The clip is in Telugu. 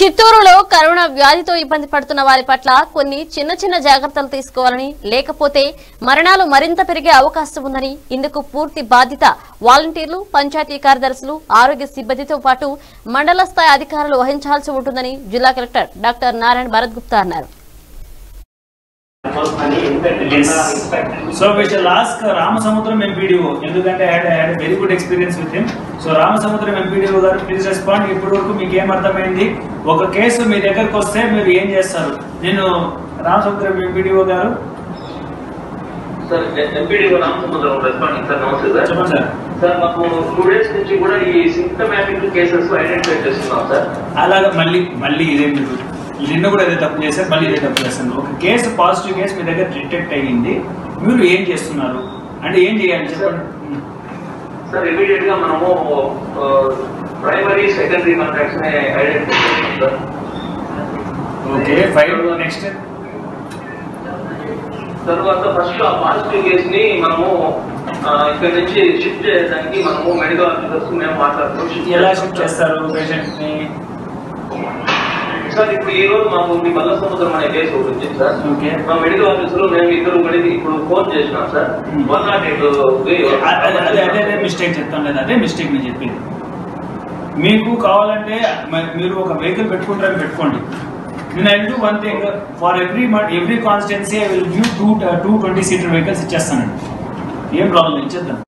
చిత్తూరులో కరోనా వ్యాధితో ఇబ్బంది పడుతున్న వారి పట్ల కొన్ని చిన్న చిన్న జాగ్రత్తలు తీసుకోవాలని లేకపోతే మరణాలు మరింత పెరిగే అవకాశం ఉందని ఇందుకు పూర్తి బాధ్యత వాలంటీర్లు పంచాయతీ కార్యదర్శులు ఆరోగ్య సిబ్బందితో పాటు మండల స్థాయి అధికారులు వహించాల్సి ఉంటుందని జిల్లా కలెక్టర్ డాక్టర్ నారాయణ భరత్ గుప్తా అన్నారు Yes. So we shall ask uh, Ramasamudram MPDO ఎందుకంటే I had, I had a very good experience with him. So Ramasamudram MPDO గారు ప్లీజ్ రెస్పాండ్ ఇప్పటి వరకు మీకు ఏం అర్థమైంది ఒక కేసు మీ దగ్గరకు వస్తే మీరు ఏం చేస్తారు నేను రామసముద్రం ఎంపీడీఓ గారు sir MPD Ramasamudram responding sir నమస్తే సార్ చెప్పండి సార్ సార్ మాకు టూ డేస్ నుంచి కూడా ఈ సింటమాటిక్ కేసెస్ ఐడెంటిఫై చేస్తున్నాం సార్ అలాగే మళ్ళీ మళ్ళీ ఇదే మీరు నిన్న కూడా ఇదే తప్పు చేశారు మళ్ళీ ఇదే తప్పు చేస్తారు ఒక కేసు పాజిటివ్ కేసు మీ దగ్గర డిటెక్ట్ అయ్యింది మీరు ఏం చేస్తున్నారు అంటే ఏం చేయాలి చెప్పండి సార్ ఇమీడియట్ గా మనము ప్రైమరీ సెకండరీ కాంటాక్ట్స్ ని ఐడెంటిఫై చేస్తున్నాం సార్ ఓకే ఫైవ్ నెక్స్ట్ తర్వాత ఫస్ట్ ఆ పాజిటివ్ కేస్ ని మనము ఆ, ఇక్కడ నుంచి షిఫ్ట్ చేయడానికి మనము మెడికల్ ఆఫీసర్స్ మేము మాట్లాడుతున్నాం shift ఎలా చేస్తాం షిఫ్ట్ సార్. చేస్తారు పేషెంట్ ని సార్ ఇప్పుడు ఈ రోజు మాకు మీ బల్ల సముద్రం అనే కేసు ఒకటి వచ్చింది సార్ ఓకే మా మెడికల్ ఆఫీసర్ మేము ఇద్దరు మెడికల్ ఇప్పుడు ఫోన్ చేసినాం sir Hmm. One naught eight అదే అదే అదే అదే మిస్టేక్ చెప్తాను లేదా అదే మిస్టేక్ నేను చెప్పేది మీకు కావాలంటే మ- మీరు ఒక వెహికల్ పెట్టుకుంటారని పెట్టుకోండి నేను I do one thing for every every constituency I will give two two twenty seater vehicles ఇచ్చేస్తానండి ఏం ప్రాబ్లం ఇచ్చేద్దాం